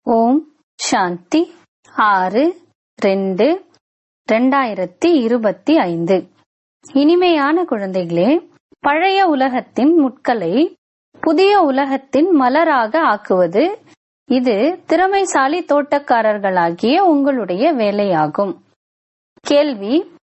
ஓம் சாந்தி ஆறு ரெண்டு ரெண்டாயிரத்தி இருபத்தி ஐந்து இனிமையான குழந்தைகளே பழைய உலகத்தின் முட்களை புதிய உலகத்தின் மலராக ஆக்குவது இது திறமைசாலி தோட்டக்காரர்களாகிய உங்களுடைய வேலையாகும் கேள்வி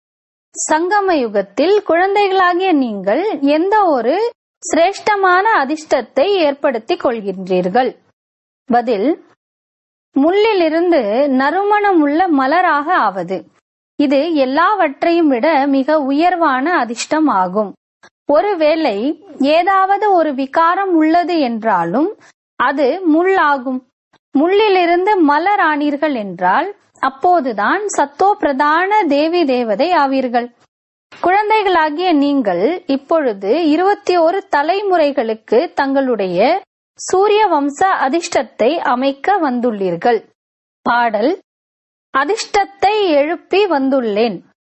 சங்கம யுகத்தில் குழந்தைகளாகிய நீங்கள் எந்த ஒரு சிரேஷ்டமான அதிர்ஷ்டத்தை ஏற்படுத்திக் கொள்கின்றீர்கள் பதில் முள்ளிலிருந்து நறுமணமுள்ள மலராக ஆவது இது எல்லாவற்றையும் விட மிக உயர்வான அதிர்ஷ்டம் ஆகும் ஒருவேளை ஏதாவது ஒரு விகாரம் உள்ளது என்றாலும் அது முள்ளாகும் முள்ளிலிருந்து மலர் ஆனீர்கள் என்றால் அப்போதுதான் சத்தோ பிரதான தேவி தேவதை ஆவீர்கள் குழந்தைகளாகிய நீங்கள் இப்பொழுது இருபத்தி ஒரு தலைமுறைகளுக்கு தங்களுடைய சூரிய வம்ச அதிர்ஷ்டத்தை அமைக்க வந்துள்ளீர்கள் பாடல் அதிர்ஷ்டத்தை எழுப்பி வந்துள்ளேன்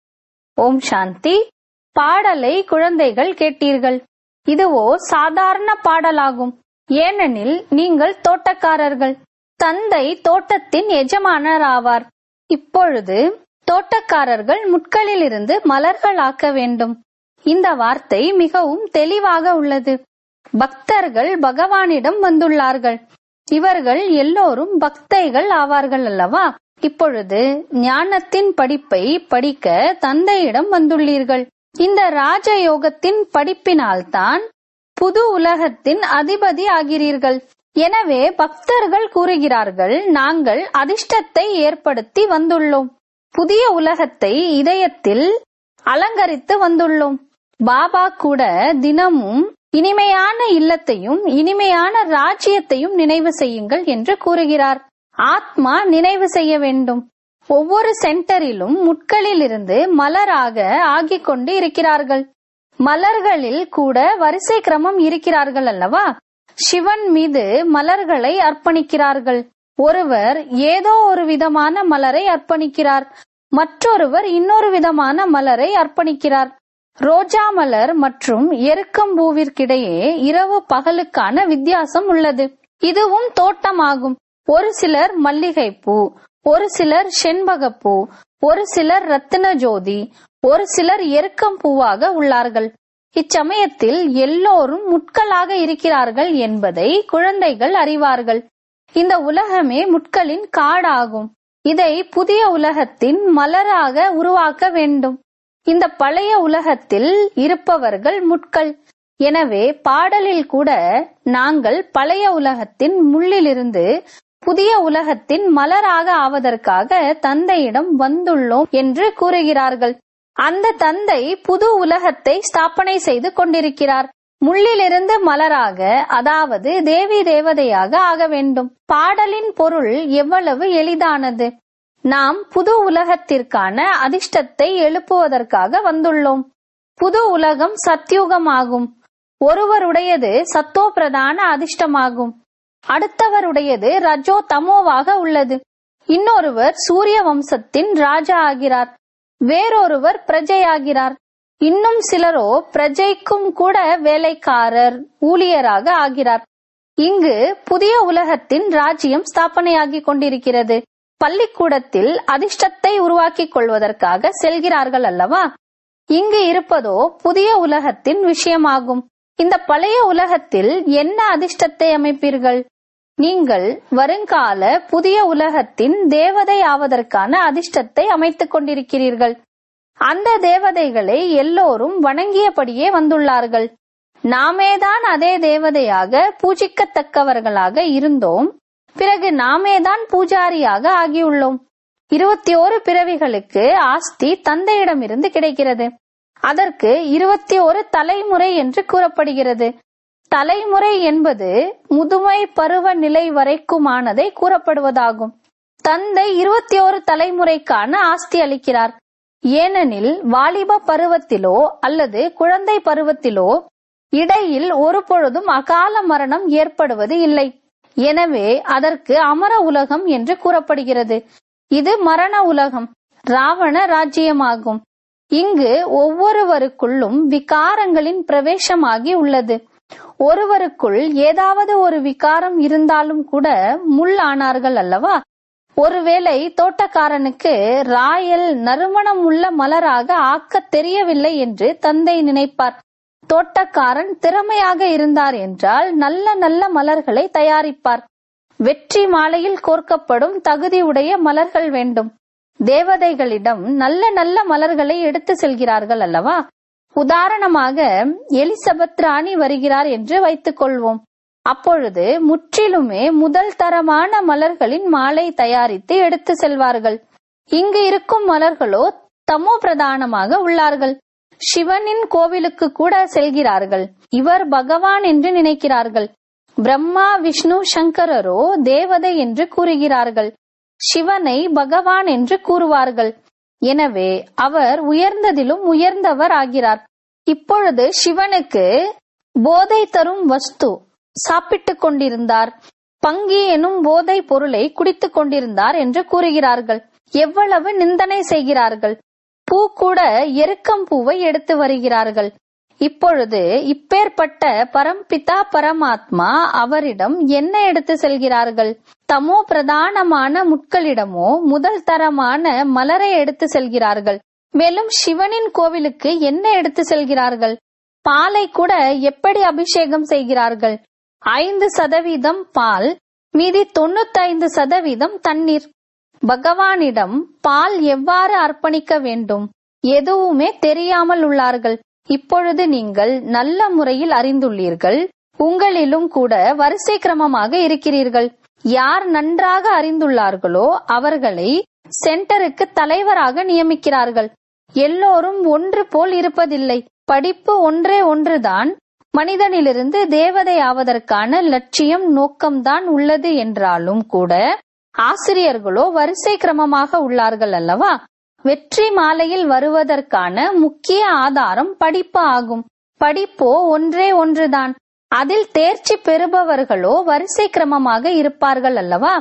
ஓம் சாந்தி பாடலை குழந்தைகள் கேட்டீர்கள் இதுவோ சாதாரண பாடலாகும் ஏனெனில் நீங்கள் தோட்டக்காரர்கள் தந்தை தோட்டத்தின் எஜமானர் ஆவார் இப்பொழுது தோட்டக்காரர்கள் முட்களிலிருந்து மலர்கள் ஆக்க வேண்டும் இந்த வார்த்தை மிகவும் தெளிவாக உள்ளது பக்தர்கள் பகவானிடம் வந்துள்ளார்கள் இவர்கள் எல்லோரும் பக்தைகள் ஆவார்கள் அல்லவா இப்பொழுது ஞானத்தின் படிப்பை படிக்க தந்தையிடம் வந்துள்ளீர்கள் இந்த ராஜயோகத்தின் படிப்பினால்தான் புது உலகத்தின் அதிபதி ஆகிறீர்கள் எனவே பக்தர்கள் கூறுகிறார்கள் நாங்கள் அதிர்ஷ்டத்தை ஏற்படுத்தி வந்துள்ளோம் புதிய உலகத்தை இதயத்தில் அலங்கரித்து வந்துள்ளோம் பாபா கூட தினமும் இனிமையான இல்லத்தையும் இனிமையான ராஜ்யத்தையும் நினைவு செய்யுங்கள் என்று கூறுகிறார் ஆத்மா நினைவு செய்ய வேண்டும் ஒவ்வொரு சென்டரிலும் முட்களிலிருந்து மலராக ஆகிக் கொண்டு இருக்கிறார்கள் மலர்களில் கூட வரிசை கிரமம் இருக்கிறார்கள் அல்லவா சிவன் மீது மலர்களை அர்ப்பணிக்கிறார்கள் ஒருவர் ஏதோ ஒரு விதமான மலரை அர்ப்பணிக்கிறார் மற்றொருவர் இன்னொரு விதமான மலரை அர்ப்பணிக்கிறார் ரோஜா மலர் மற்றும் எருக்கம்பூவிற்கிடையே இரவு பகலுக்கான வித்தியாசம் உள்ளது இதுவும் தோட்டமாகும் ஒரு சிலர் மல்லிகை பூ ஒரு சிலர் செண்பகப்பூ ஒரு சிலர் ரத்தின ஜோதி ஒரு சிலர் எருக்கம் பூவாக உள்ளார்கள் இச்சமயத்தில் எல்லோரும் முட்களாக இருக்கிறார்கள் என்பதை குழந்தைகள் அறிவார்கள் இந்த உலகமே முட்களின் காடாகும் இதை புதிய உலகத்தின் மலராக உருவாக்க வேண்டும் இந்த பழைய உலகத்தில் இருப்பவர்கள் முட்கள் எனவே பாடலில் கூட நாங்கள் பழைய உலகத்தின் முள்ளிலிருந்து புதிய உலகத்தின் மலராக ஆவதற்காக தந்தையிடம் வந்துள்ளோம் என்று கூறுகிறார்கள் அந்த தந்தை புது உலகத்தை ஸ்தாபனை செய்து கொண்டிருக்கிறார் முள்ளிலிருந்து மலராக அதாவது தேவி தேவதையாக ஆக வேண்டும் பாடலின் பொருள் எவ்வளவு எளிதானது நாம் புது உலகத்திற்கான அதிர்ஷ்டத்தை எழுப்புவதற்காக வந்துள்ளோம் புது உலகம் சத்யுகமாகும் ஒருவருடையது சத்தோ பிரதான அதிர்ஷ்டமாகும் அடுத்தவருடையது ரஜோ தமோவாக உள்ளது இன்னொருவர் சூரிய வம்சத்தின் ராஜா ஆகிறார் வேறொருவர் பிரஜையாகிறார் இன்னும் சிலரோ பிரஜைக்கும் கூட வேலைக்காரர் ஊழியராக ஆகிறார் இங்கு புதிய உலகத்தின் ராஜ்யம் ஸ்தாபனையாகிக் கொண்டிருக்கிறது பள்ளிக்கூடத்தில் அதிர்ஷ்டத்தை உருவாக்கிக் கொள்வதற்காக செல்கிறார்கள் அல்லவா இங்கு இருப்பதோ புதிய உலகத்தின் விஷயமாகும் இந்த பழைய உலகத்தில் என்ன அதிர்ஷ்டத்தை அமைப்பீர்கள் நீங்கள் வருங்கால புதிய உலகத்தின் தேவதை ஆவதற்கான அதிர்ஷ்டத்தை அமைத்துக் கொண்டிருக்கிறீர்கள் அந்த தேவதைகளை எல்லோரும் வணங்கியபடியே வந்துள்ளார்கள் நாமேதான் அதே தேவதையாக பூஜிக்கத்தக்கவர்களாக இருந்தோம் பிறகு நாமேதான் பூஜாரியாக ஆகியுள்ளோம் இருபத்தி ஓரு பிறவிகளுக்கு ஆஸ்தி தந்தையிடமிருந்து கிடைக்கிறது அதற்கு இருபத்தி ஒரு தலைமுறை என்று கூறப்படுகிறது தலைமுறை என்பது முதுமை பருவ நிலை வரைக்குமானதை கூறப்படுவதாகும் தந்தை இருபத்தி ஓரு தலைமுறைக்கான ஆஸ்தி அளிக்கிறார் ஏனெனில் வாலிப பருவத்திலோ அல்லது குழந்தை பருவத்திலோ இடையில் ஒரு பொழுதும் அகால மரணம் ஏற்படுவது இல்லை எனவே அதற்கு அமர உலகம் என்று கூறப்படுகிறது இது மரண உலகம் ராவண ராஜ்யமாகும் இங்கு ஒவ்வொருவருக்குள்ளும் விகாரங்களின் பிரவேசமாகி உள்ளது ஒருவருக்குள் ஏதாவது ஒரு விகாரம் இருந்தாலும் கூட முள் ஆனார்கள் அல்லவா ஒருவேளை தோட்டக்காரனுக்கு ராயல் நறுமணம் உள்ள மலராக ஆக்கத் தெரியவில்லை என்று தந்தை நினைப்பார் தோட்டக்காரன் திறமையாக இருந்தார் என்றால் நல்ல நல்ல மலர்களை தயாரிப்பார் வெற்றி மாலையில் கோர்க்கப்படும் தகுதி உடைய மலர்கள் வேண்டும் தேவதைகளிடம் நல்ல நல்ல மலர்களை எடுத்து செல்கிறார்கள் அல்லவா உதாரணமாக எலிசபெத் ராணி வருகிறார் என்று வைத்துக் கொள்வோம் அப்பொழுது முற்றிலுமே முதல் தரமான மலர்களின் மாலை தயாரித்து எடுத்து செல்வார்கள் இங்கு இருக்கும் மலர்களோ தமோ பிரதானமாக உள்ளார்கள் சிவனின் கோவிலுக்கு கூட செல்கிறார்கள் இவர் பகவான் என்று நினைக்கிறார்கள் பிரம்மா விஷ்ணு சங்கரரோ தேவதை என்று கூறுகிறார்கள் சிவனை பகவான் என்று கூறுவார்கள் எனவே அவர் உயர்ந்ததிலும் உயர்ந்தவர் ஆகிறார் இப்பொழுது சிவனுக்கு போதை தரும் வஸ்து சாப்பிட்டுக் கொண்டிருந்தார் பங்கி எனும் போதை பொருளை குடித்துக் கொண்டிருந்தார் என்று கூறுகிறார்கள் எவ்வளவு நிந்தனை செய்கிறார்கள் பூ கூட எருக்கம் பூவை எடுத்து வருகிறார்கள் இப்பொழுது இப்பேற்பட்ட பரம்பிதா பரமாத்மா அவரிடம் என்ன எடுத்து செல்கிறார்கள் தமோ பிரதானமான முட்களிடமோ முதல் தரமான மலரை எடுத்து செல்கிறார்கள் மேலும் சிவனின் கோவிலுக்கு என்ன எடுத்து செல்கிறார்கள் பாலை கூட எப்படி அபிஷேகம் செய்கிறார்கள் ஐந்து சதவீதம் பால் மீதி தொண்ணூத்தைந்து சதவீதம் தண்ணீர் பகவானிடம் பால் எவ்வாறு அர்ப்பணிக்க வேண்டும் எதுவுமே தெரியாமல் உள்ளார்கள் இப்பொழுது நீங்கள் நல்ல முறையில் அறிந்துள்ளீர்கள் உங்களிலும் கூட வரிசை கிரமமாக இருக்கிறீர்கள் யார் நன்றாக அறிந்துள்ளார்களோ அவர்களை சென்டருக்கு தலைவராக நியமிக்கிறார்கள் எல்லோரும் ஒன்று போல் இருப்பதில்லை படிப்பு ஒன்றே ஒன்றுதான் மனிதனிலிருந்து தேவதை ஆவதற்கான லட்சியம் நோக்கம்தான் உள்ளது என்றாலும் கூட ஆசிரியர்களோ வரிசை கிரமமாக உள்ளார்கள் அல்லவா வெற்றி மாலையில் வருவதற்கான முக்கிய ஆதாரம் படிப்பு ஆகும் படிப்போ ஒன்றே ஒன்றுதான் அதில் தேர்ச்சி பெறுபவர்களோ வரிசை கிரமமாக இருப்பார்கள் அல்லவா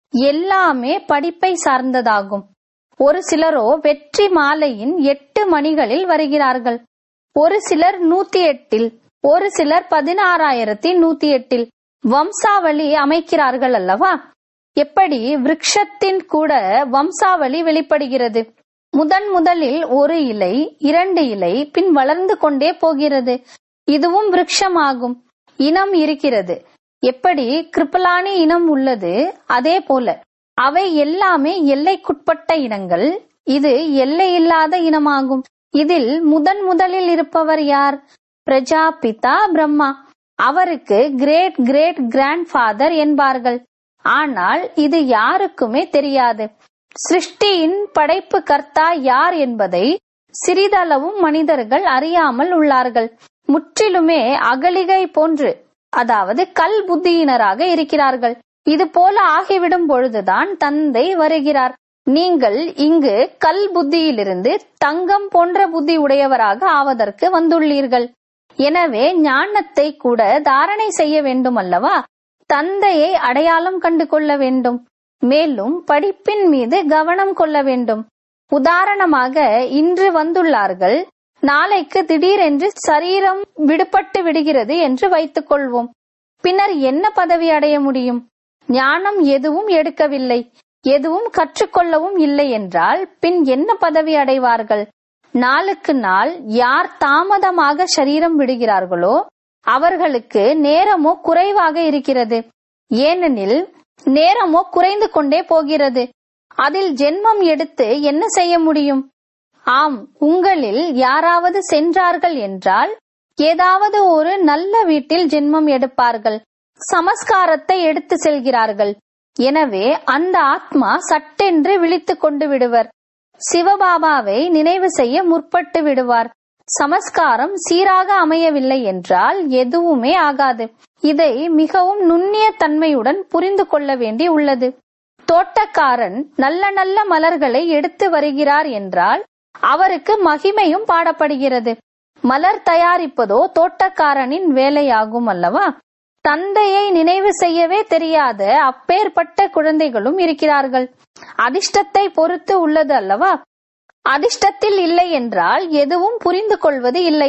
எல்லாமே படிப்பை சார்ந்ததாகும் ஒரு சிலரோ வெற்றி மாலையின் எட்டு மணிகளில் வருகிறார்கள் ஒரு சிலர் நூத்தி எட்டில் ஒரு சிலர் பதினாறாயிரத்தி நூத்தி எட்டில் வம்சாவளி அமைக்கிறார்கள் அல்லவா எப்படி விருட்சத்தின் கூட வம்சாவளி வெளிப்படுகிறது முதன் முதலில் ஒரு இலை இரண்டு இலை பின் வளர்ந்து கொண்டே போகிறது இதுவும் விருட்சமாகும் இனம் இருக்கிறது எப்படி கிருப்பலானி இனம் உள்ளது அதே போல அவை எல்லாமே எல்லைக்குட்பட்ட இனங்கள் இது எல்லையில்லாத இனமாகும் இதில் முதன் முதலில் இருப்பவர் யார் பிரஜாபிதா பிரம்மா அவருக்கு கிரேட் கிரேட் கிராண்ட் ஃபாதர் என்பார்கள் ஆனால் இது யாருக்குமே தெரியாது சிருஷ்டியின் படைப்பு கர்த்தா யார் என்பதை சிறிதளவும் மனிதர்கள் அறியாமல் உள்ளார்கள் முற்றிலுமே அகலிகை போன்று அதாவது கல் புத்தியினராக இருக்கிறார்கள் இது போல ஆகிவிடும் பொழுதுதான் தந்தை வருகிறார் நீங்கள் இங்கு கல் புத்தியிலிருந்து தங்கம் போன்ற புத்தி உடையவராக ஆவதற்கு வந்துள்ளீர்கள் எனவே ஞானத்தை கூட தாரணை செய்ய வேண்டும் அல்லவா தந்தையை அடையாளம் கண்டு கொள்ள வேண்டும் மேலும் படிப்பின் மீது கவனம் கொள்ள வேண்டும் உதாரணமாக இன்று வந்துள்ளார்கள் நாளைக்கு திடீரென்று சரீரம் விடுபட்டு விடுகிறது என்று வைத்துக் கொள்வோம் பின்னர் என்ன பதவி அடைய முடியும் ஞானம் எதுவும் எடுக்கவில்லை எதுவும் கற்றுக்கொள்ளவும் இல்லை என்றால் பின் என்ன பதவி அடைவார்கள் நாளுக்கு நாள் யார் தாமதமாக சரீரம் விடுகிறார்களோ அவர்களுக்கு நேரமோ குறைவாக இருக்கிறது ஏனெனில் நேரமோ குறைந்து கொண்டே போகிறது அதில் ஜென்மம் எடுத்து என்ன செய்ய முடியும் ஆம் உங்களில் யாராவது சென்றார்கள் என்றால் ஏதாவது ஒரு நல்ல வீட்டில் ஜென்மம் எடுப்பார்கள் சமஸ்காரத்தை எடுத்து செல்கிறார்கள் எனவே அந்த ஆத்மா சட்டென்று விழித்துக் கொண்டு விடுவர் சிவபாபாவை நினைவு செய்ய முற்பட்டு விடுவார் சமஸ்காரம் சீராக அமையவில்லை என்றால் எதுவுமே ஆகாது இதை மிகவும் நுண்ணிய தன்மையுடன் புரிந்து கொள்ள வேண்டி உள்ளது தோட்டக்காரன் நல்ல நல்ல மலர்களை எடுத்து வருகிறார் என்றால் அவருக்கு மகிமையும் பாடப்படுகிறது மலர் தயாரிப்பதோ தோட்டக்காரனின் வேலையாகும் அல்லவா தந்தையை நினைவு செய்யவே தெரியாத அப்பேற்பட்ட குழந்தைகளும் இருக்கிறார்கள் அதிர்ஷ்டத்தை பொறுத்து உள்ளது அல்லவா அதிர்ஷ்டத்தில் இல்லை என்றால் எதுவும் புரிந்து கொள்வது இல்லை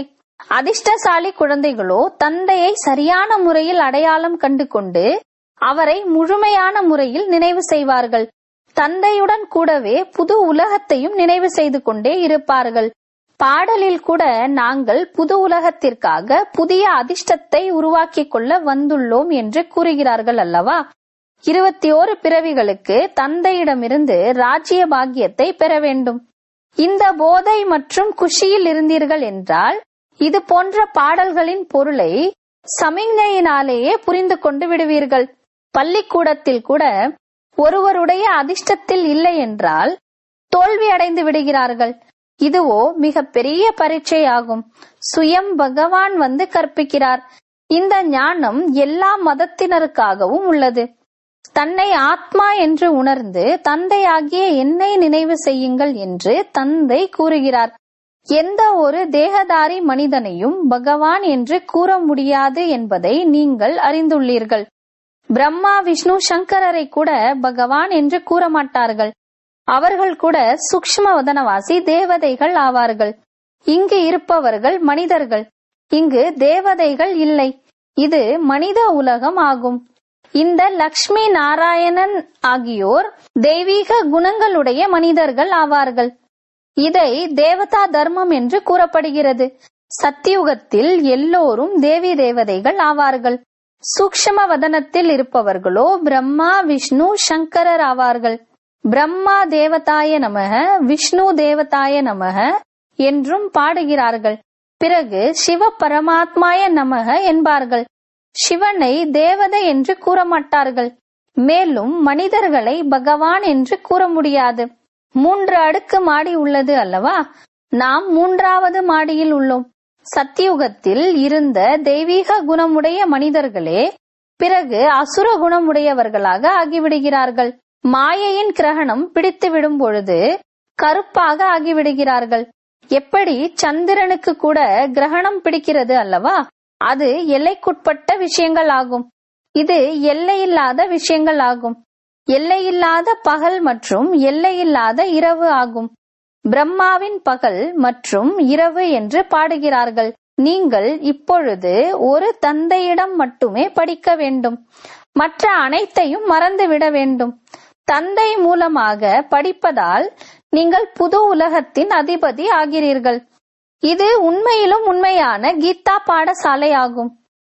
அதிர்ஷ்டசாலி குழந்தைகளோ தந்தையை சரியான முறையில் அடையாளம் கண்டு கொண்டு அவரை முழுமையான முறையில் நினைவு செய்வார்கள் தந்தையுடன் கூடவே புது உலகத்தையும் நினைவு செய்து கொண்டே இருப்பார்கள் பாடலில் கூட நாங்கள் புது உலகத்திற்காக புதிய அதிர்ஷ்டத்தை உருவாக்கிக் கொள்ள வந்துள்ளோம் என்று கூறுகிறார்கள் அல்லவா இருபத்தி ஓரு பிறவிகளுக்கு தந்தையிடமிருந்து ராஜ்ய பாக்கியத்தை பெற வேண்டும் இந்த போதை மற்றும் குஷியில் இருந்தீர்கள் என்றால் இது போன்ற பாடல்களின் பொருளை சமிஞ்ஞையினாலேயே புரிந்து கொண்டு விடுவீர்கள் பள்ளிக்கூடத்தில் கூட ஒருவருடைய அதிர்ஷ்டத்தில் இல்லை என்றால் தோல்வி அடைந்து விடுகிறார்கள் இதுவோ மிக பெரிய பரீட்சை ஆகும் சுயம் பகவான் வந்து கற்பிக்கிறார் இந்த ஞானம் எல்லா மதத்தினருக்காகவும் உள்ளது தன்னை ஆத்மா என்று உணர்ந்து தந்தையாகிய என்னை நினைவு செய்யுங்கள் என்று தந்தை கூறுகிறார் எந்த ஒரு தேகதாரி மனிதனையும் பகவான் என்று கூற முடியாது என்பதை நீங்கள் அறிந்துள்ளீர்கள் பிரம்மா விஷ்ணு சங்கரரை கூட பகவான் என்று கூற மாட்டார்கள் அவர்கள் கூட சூக்ஷ்ம வதனவாசி தேவதைகள் ஆவார்கள் இங்கு இருப்பவர்கள் மனிதர்கள் இங்கு தேவதைகள் இல்லை இது மனித உலகம் ஆகும் இந்த லக்ஷ்மி நாராயணன் ஆகியோர் தெய்வீக குணங்களுடைய மனிதர்கள் ஆவார்கள் இதை தேவதா தர்மம் என்று கூறப்படுகிறது சத்தியுகத்தில் எல்லோரும் தேவி தேவதைகள் ஆவார்கள் சூக்ஷ்ம வதனத்தில் இருப்பவர்களோ பிரம்மா விஷ்ணு சங்கரர் ஆவார்கள் பிரம்மா தேவதாய நமக விஷ்ணு தேவதாய நமக என்றும் பாடுகிறார்கள் பிறகு சிவ பரமாத்மாய நமக என்பார்கள் சிவனை தேவதை என்று கூற மாட்டார்கள் மேலும் மனிதர்களை பகவான் என்று கூற முடியாது மூன்று அடுக்கு மாடி உள்ளது அல்லவா நாம் மூன்றாவது மாடியில் உள்ளோம் சத்தியுகத்தில் இருந்த தெய்வீக குணமுடைய மனிதர்களே பிறகு அசுர குணமுடையவர்களாக ஆகிவிடுகிறார்கள் மாயையின் கிரகணம் பிடித்து விடும் பொழுது கருப்பாக ஆகிவிடுகிறார்கள் எப்படி சந்திரனுக்கு கூட கிரகணம் பிடிக்கிறது அல்லவா அது எல்லைக்குட்பட்ட விஷயங்கள் ஆகும் இது எல்லையில்லாத விஷயங்கள் ஆகும் எல்லையில்லாத பகல் மற்றும் எல்லையில்லாத இரவு ஆகும் பிரம்மாவின் பகல் மற்றும் இரவு என்று பாடுகிறார்கள் நீங்கள் இப்பொழுது ஒரு தந்தையிடம் மட்டுமே படிக்க வேண்டும் மற்ற அனைத்தையும் மறந்துவிட வேண்டும் தந்தை மூலமாக படிப்பதால் நீங்கள் புது உலகத்தின் அதிபதி ஆகிறீர்கள் இது உண்மையிலும் உண்மையான கீதா பாடசாலை ஆகும்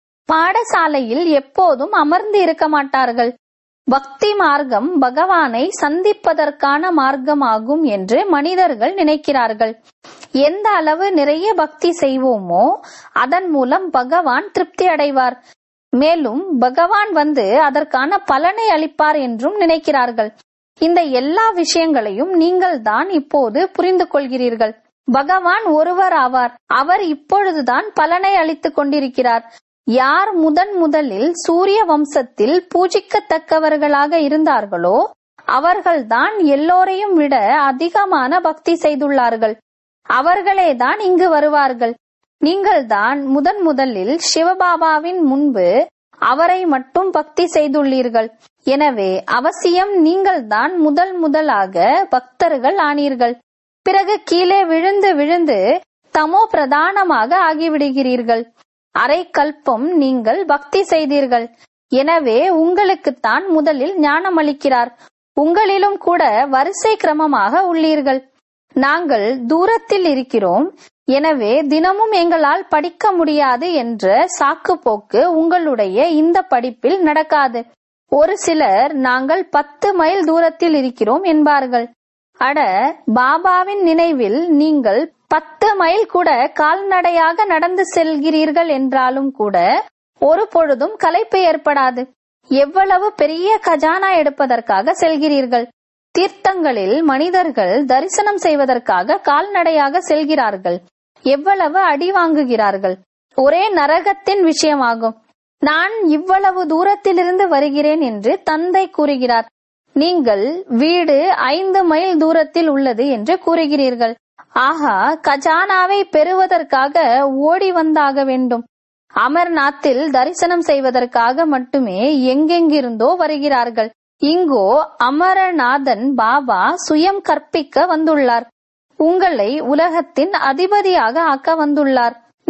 பாடசாலையில் எப்போதும் அமர்ந்து இருக்க மாட்டார்கள் பக்தி மார்க்கம் பகவானை சந்திப்பதற்கான மார்க்கமாகும் என்று மனிதர்கள் நினைக்கிறார்கள் எந்த அளவு நிறைய பக்தி செய்வோமோ அதன் மூலம் பகவான் திருப்தி அடைவார் மேலும் பகவான் வந்து அதற்கான பலனை அளிப்பார் என்றும் நினைக்கிறார்கள் இந்த எல்லா விஷயங்களையும் நீங்கள் தான் இப்போது புரிந்து கொள்கிறீர்கள் பகவான் ஒருவர் ஆவார் அவர் இப்பொழுதுதான் பலனை அளித்துக் கொண்டிருக்கிறார் யார் முதன் முதலில் சூரிய வம்சத்தில் பூஜிக்கத்தக்கவர்களாக இருந்தார்களோ அவர்கள்தான் எல்லோரையும் விட அதிகமான பக்தி செய்துள்ளார்கள் அவர்களேதான் இங்கு வருவார்கள் நீங்கள்தான் முதன் முதலில் சிவபாபாவின் முன்பு அவரை மட்டும் பக்தி செய்துள்ளீர்கள் எனவே அவசியம் நீங்கள்தான் முதல் முதலாக பக்தர்கள் ஆனீர்கள் பிறகு கீழே விழுந்து விழுந்து தமோ பிரதானமாக ஆகிவிடுகிறீர்கள் அரை கல்பம் நீங்கள் பக்தி செய்தீர்கள் எனவே உங்களுக்குத்தான் முதலில் ஞானம் அளிக்கிறார் உங்களிலும் கூட வரிசை கிரமமாக உள்ளீர்கள் நாங்கள் தூரத்தில் இருக்கிறோம் எனவே தினமும் எங்களால் படிக்க முடியாது என்ற சாக்கு போக்கு உங்களுடைய இந்த படிப்பில் நடக்காது ஒரு சிலர் நாங்கள் பத்து மைல் தூரத்தில் இருக்கிறோம் என்பார்கள் அட பாபாவின் நினைவில் நீங்கள் பத்து மைல் கூட கால்நடையாக நடந்து செல்கிறீர்கள் என்றாலும் கூட ஒரு பொழுதும் களைப்பு ஏற்படாது எவ்வளவு பெரிய கஜானா எடுப்பதற்காக செல்கிறீர்கள் தீர்த்தங்களில் மனிதர்கள் தரிசனம் செய்வதற்காக கால்நடையாக செல்கிறார்கள் எவ்வளவு அடி வாங்குகிறார்கள் ஒரே நரகத்தின் விஷயமாகும் நான் இவ்வளவு தூரத்திலிருந்து வருகிறேன் என்று தந்தை கூறுகிறார் நீங்கள் வீடு ஐந்து மைல் தூரத்தில் உள்ளது என்று கூறுகிறீர்கள் ஆகா கஜானாவை பெறுவதற்காக ஓடி வந்தாக வேண்டும் அமர்நாத்தில் தரிசனம் செய்வதற்காக மட்டுமே எங்கெங்கிருந்தோ வருகிறார்கள் இங்கோ அமரநாதன் பாபா சுயம் கற்பிக்க வந்துள்ளார் உங்களை உலகத்தின் அதிபதியாக ஆக்க வந்துள்ளார்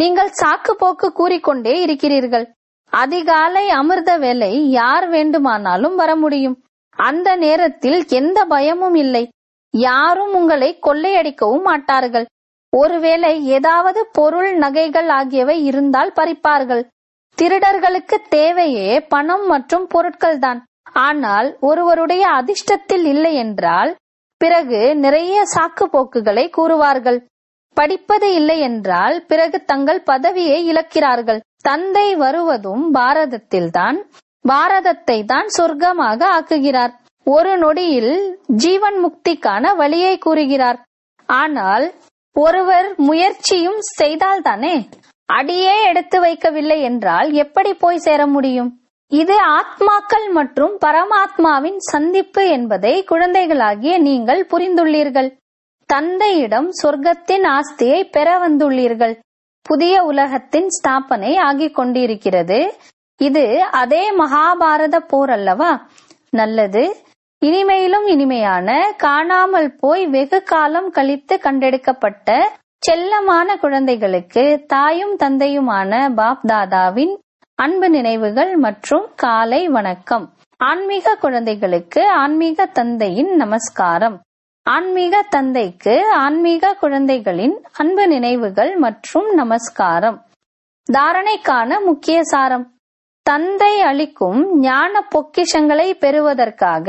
நீங்கள் சாக்கு போக்கு கூறிக்கொண்டே இருக்கிறீர்கள் அதிகாலை அமிர்த வேலை யார் வேண்டுமானாலும் வர முடியும் அந்த நேரத்தில் எந்த பயமும் இல்லை யாரும் உங்களை கொள்ளையடிக்கவும் மாட்டார்கள் ஒருவேளை ஏதாவது பொருள் நகைகள் ஆகியவை இருந்தால் பறிப்பார்கள் திருடர்களுக்கு தேவையே பணம் மற்றும் பொருட்கள்தான் ஆனால் ஒருவருடைய அதிர்ஷ்டத்தில் இல்லை என்றால் பிறகு நிறைய சாக்கு போக்குகளை கூறுவார்கள் படிப்பது இல்லை என்றால் பிறகு தங்கள் பதவியை இழக்கிறார்கள் தந்தை வருவதும் பாரதத்தில்தான் பாரதத்தை தான் சொர்க்கமாக ஆக்குகிறார் ஒரு நொடியில் ஜீவன் முக்திக்கான வழியை கூறுகிறார் ஆனால் ஒருவர் முயற்சியும் செய்தால்தானே அடியே எடுத்து வைக்கவில்லை என்றால் எப்படி போய் சேர முடியும் இது ஆத்மாக்கள் மற்றும் பரமாத்மாவின் சந்திப்பு என்பதை குழந்தைகளாகிய நீங்கள் புரிந்துள்ளீர்கள் தந்தையிடம் சொர்க்கத்தின் ஆஸ்தியை பெற வந்துள்ளீர்கள் புதிய உலகத்தின் ஸ்தாபனை ஆகிக் கொண்டிருக்கிறது இது அதே மகாபாரத போர் அல்லவா நல்லது இனிமையிலும் இனிமையான காணாமல் போய் வெகு காலம் கழித்து கண்டெடுக்கப்பட்ட செல்லமான குழந்தைகளுக்கு தாயும் தந்தையுமான பாப் தாதாவின் அன்பு நினைவுகள் மற்றும் காலை வணக்கம் ஆன்மீக குழந்தைகளுக்கு ஆன்மீக தந்தையின் நமஸ்காரம் ஆன்மீக தந்தைக்கு ஆன்மீக குழந்தைகளின் அன்பு நினைவுகள் மற்றும் நமஸ்காரம் தாரணைக்கான முக்கிய சாரம் தந்தை அளிக்கும் ஞான பொக்கிஷங்களை பெறுவதற்காக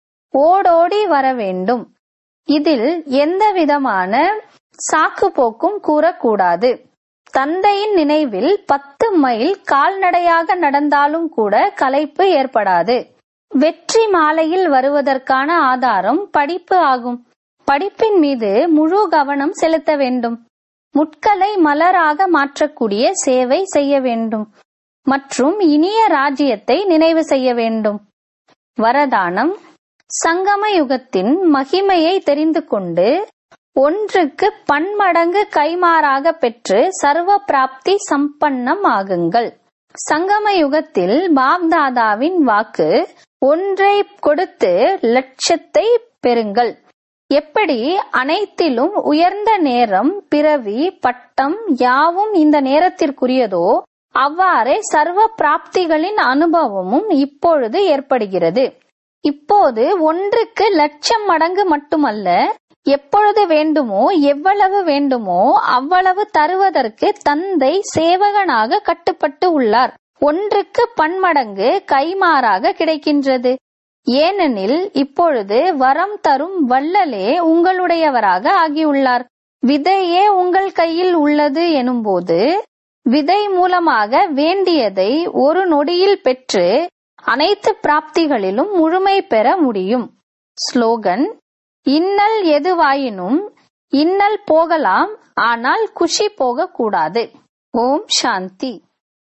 ஓடோடி வர வேண்டும் இதில் எந்த விதமான சாக்கு போக்கும் கூறக்கூடாது தந்தையின் நினைவில் பத்து மைல் கால்நடையாக நடந்தாலும் கூட களைப்பு ஏற்படாது வெற்றி மாலையில் வருவதற்கான ஆதாரம் படிப்பு ஆகும் படிப்பின் மீது முழு கவனம் செலுத்த வேண்டும் முட்களை மலராக மாற்றக்கூடிய சேவை செய்ய வேண்டும் மற்றும் இனிய ராஜ்யத்தை நினைவு செய்ய வேண்டும் வரதானம் சங்கம யுகத்தின் மகிமையை தெரிந்து கொண்டு ஒன்றுக்கு பன்மடங்கு கைமாறாக பெற்று சர்வ பிராப்தி சம்பன்னம் ஆகுங்கள் சங்கம யுகத்தில் பாப்தாதாவின் வாக்கு ஒன்றை கொடுத்து லட்சத்தை பெறுங்கள் எப்படி அனைத்திலும் உயர்ந்த நேரம் பிறவி பட்டம் யாவும் இந்த நேரத்திற்குரியதோ அவ்வாறே சர்வ பிராப்திகளின் அனுபவமும் இப்பொழுது ஏற்படுகிறது இப்போது ஒன்றுக்கு லட்சம் மடங்கு மட்டுமல்ல எப்பொழுது வேண்டுமோ எவ்வளவு வேண்டுமோ அவ்வளவு தருவதற்கு தந்தை சேவகனாக கட்டுப்பட்டு உள்ளார் ஒன்றுக்கு பன்மடங்கு கைமாறாக கிடைக்கின்றது ஏனெனில் இப்பொழுது வரம் தரும் வள்ளலே உங்களுடையவராக ஆகியுள்ளார் விதையே உங்கள் கையில் உள்ளது எனும்போது விதை மூலமாக வேண்டியதை ஒரு நொடியில் பெற்று அனைத்து பிராப்திகளிலும் முழுமை பெற முடியும் ஸ்லோகன் இன்னல் எதுவாயினும் இன்னல் போகலாம் ஆனால் குஷி போகக்கூடாது ஓம் சாந்தி